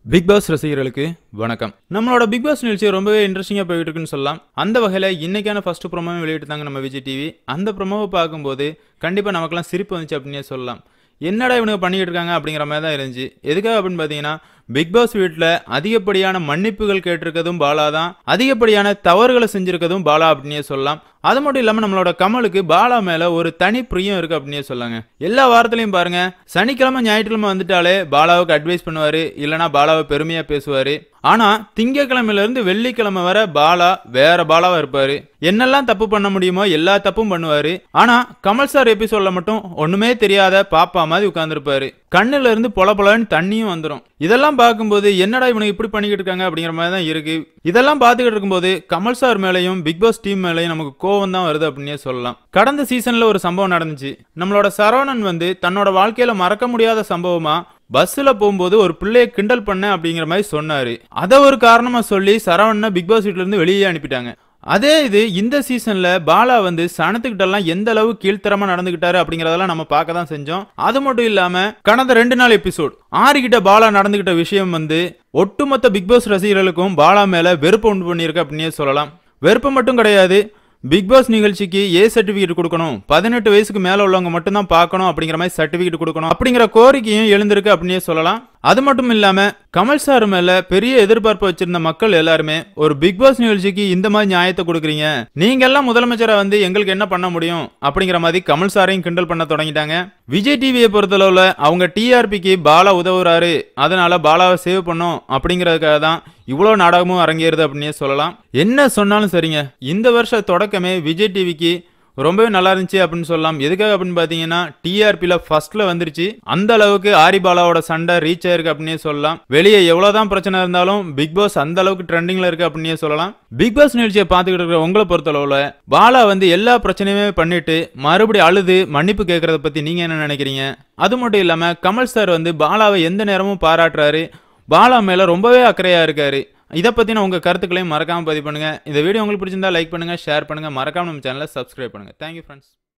big pass ரசிகர்களுக்கு வணக்கம் நம்மளோட பிக் பாஸ் நிகழ்ச்சி ரொம்பவே இன்ட்ரெஸ்டிங்காக போயிட்டு இருக்குன்னு சொல்லலாம் அந்த வகையில் இன்னைக்கான ஃபர்ஸ்ட் ப்ரோமோவை வெளியிட்டாங்க நம்ம விஜய் டிவி அந்த ப்ரோமோவை பார்க்கும்போது கண்டிப்பாக நமக்கெல்லாம் சிரிப்பு வந்துச்சு அப்படின்னே சொல்லலாம் என்னடா இவனுங்க பண்ணிக்கிட்டு இருக்காங்க அப்படிங்கிற மாதிரி தான் இருந்துச்சு எதுக்காக அப்படின்னு பார்த்தீங்கன்னா பிக் பாஸ் வீட்டில் அதிகப்படியான மன்னிப்புகள் கேட்டிருக்கதும் பாலா தான் அதிகப்படியான தவறுகளை செஞ்சிருக்கதும் பாலா அப்படின்னே சொல்லலாம் அது மட்டும் இல்லாமல் நம்மளோட கமலுக்கு பாலா மேலே ஒரு தனி பிரியம் இருக்கு அப்படின்னே சொல்லாங்க எல்லா வாரத்துலையும் பாருங்க சனிக்கிழமை ஞாயிற்றுக்கிழமை வந்துட்டாலே பாலாவுக்கு அட்வைஸ் பண்ணுவாரு இல்லைனா பாலாவை பெருமையா பேசுவாரு ஆனா திங்கக்கிழமையில இருந்து வெள்ளிக்கிழமை வர பாலா வேற பாலாவா இருப்பாரு என்னெல்லாம் தப்பு பண்ண முடியுமோ எல்லா தப்பும் பண்ணுவாரு ஆனா கமல் சார் எபிசோட்ல மட்டும் ஒண்ணுமே தெரியாத பாப்பா மாதிரி உட்கார்ந்துருப்பாரு கண்ணுல இருந்து பொல பொலன்னு தண்ணியும் வந்துடும் இதெல்லாம் பார்க்கும்போது என்னடா இவனுக்கு இப்படி பண்ணிக்கிட்டு இருக்காங்க அப்படிங்கிற மாதிரி தான் இருக்கு இதெல்லாம் பார்த்துக்கிட்டு இருக்கும்போது கமல் சார் மேலேயும் பிக் பாஸ் டீம் மேலேயும் நமக்கு கோவம் தான் வருது அப்படின்னே சொல்லலாம் கடந்த சீசன்ல ஒரு சம்பவம் நடந்துச்சு நம்மளோட சரவணன் வந்து தன்னோட வாழ்க்கையில மறக்க முடியாத சம்பவமா பஸ்ல போகும்போது ஒரு பிள்ளைய கிண்டல் பண்ண அப்படிங்கிற மாதிரி சொன்னாரு அதை ஒரு காரணமா சொல்லி சரவணனை பிக் பாஸ் வீட்ல இருந்து வெளியே அனுப்பிட்டாங்க அதே இது இந்த சீசன்ல பாலா வந்து சனத்துக்கிட்டெல்லாம் எந்த அளவு கீழ்த்தரமா நடந்துகிட்டாரு அப்படிங்கறதெல்லாம் நம்ம பார்க்க தான் செஞ்சோம் அது மட்டும் இல்லாம கடந்த ரெண்டு நாள் எபிசோட் ஆறுகிட்ட பாலா நடந்துகிட்ட விஷயம் வந்து ஒட்டுமொத்த பிக் பாஸ் ரசிகர்களுக்கும் பாலா மேல வெறுப்பு உண்டு பண்ணியிருக்கு அப்படின்னே சொல்லலாம் வெறுப்பு மட்டும் கிடையாது பிக் பாஸ் நிகழ்ச்சிக்கு ஏ சர்டிபிகேட் கொடுக்கணும் பதினெட்டு வயசுக்கு மேல உள்ளவங்க மட்டும்தான் பார்க்கணும் அப்படிங்கிற மாதிரி சர்டிபிகேட் கொடுக்கணும் அப்படிங்கிற கோரிக்கையும் எழுந்திருக்கு அப்படின்னே சொல்லலாம் அது மட்டும் இல்லாம கமல் சார் மேல பெரிய எதிர்பார்ப்பு வச்சிருந்த மக்கள் எல்லாருமே ஒரு பிக் பாஸ் நிகழ்ச்சிக்கு இந்த மாதிரி நியாயத்தை கொடுக்குறீங்க நீங்க எல்லாம் முதலமைச்சரா வந்து எங்களுக்கு என்ன பண்ண முடியும் அப்படிங்கிற மாதிரி கமல் சாரையும் கிண்டல் பண்ண தொடங்கிட்டாங்க விஜய் டிவியை பொறுத்தளவுல அவங்க டிஆர்பிக்கு பாலா உதவுறாரு அதனால பாலாவை சேவ் பண்ணும் அப்படிங்கிறதுக்காக தான் இவ்வளோ நாடகமும் அரங்கேறுது அப்படின்னே சொல்லலாம் என்ன சொன்னாலும் சரிங்க இந்த வருஷ தொடக்கமே விஜய் டிவிக்கு ரொம்பவே நல்லா இருந்துச்சு அப்படின்னு சொல்லலாம் எதுக்காக அப்படின்னு பார்த்தீங்கன்னா டிஆர்பியில் ஃபர்ஸ்ட்ல வந்துருச்சு அந்த அளவுக்கு ஆரி பாலாவோட சண்டை ரீச் ஆயிருக்கு அப்படின்னே சொல்லலாம் வெளியே எவ்வளோதான் பிரச்சனை இருந்தாலும் பிக் பாஸ் அந்த அளவுக்கு ட்ரெண்டிங்ல இருக்கு அப்படின்னே சொல்லலாம் பிக் பாஸ் நிகழ்ச்சியை பார்த்துக்கிட்டு இருக்கிற உங்களை பொறுத்தளவுல பாலா வந்து எல்லா பிரச்சனையுமே பண்ணிட்டு மறுபடியும் அழுது மன்னிப்பு கேட்கறத பத்தி நீங்க என்ன நினைக்கிறீங்க அது மட்டும் இல்லாம கமல் சார் வந்து பாலாவை எந்த நேரமும் பாராட்டுறாரு பாலா மேல ரொம்பவே அக்கறையா இருக்காரு இதை பற்றின உங்கள் கருத்துக்களையும் மறக்காமல் பதிவு பண்ணுங்கள் இந்த வீடியோ உங்களுக்கு பிடிச்சிருந்தா லைக் பண்ணுங்கள் ஷேர் பண்ணுங்கள் மறக்காம நம்ம சேனலை சப்ஸ்கிரைப் பண்ணுங்கள் தேங்க்யூ ஃப்ரெண்ட்ஸ்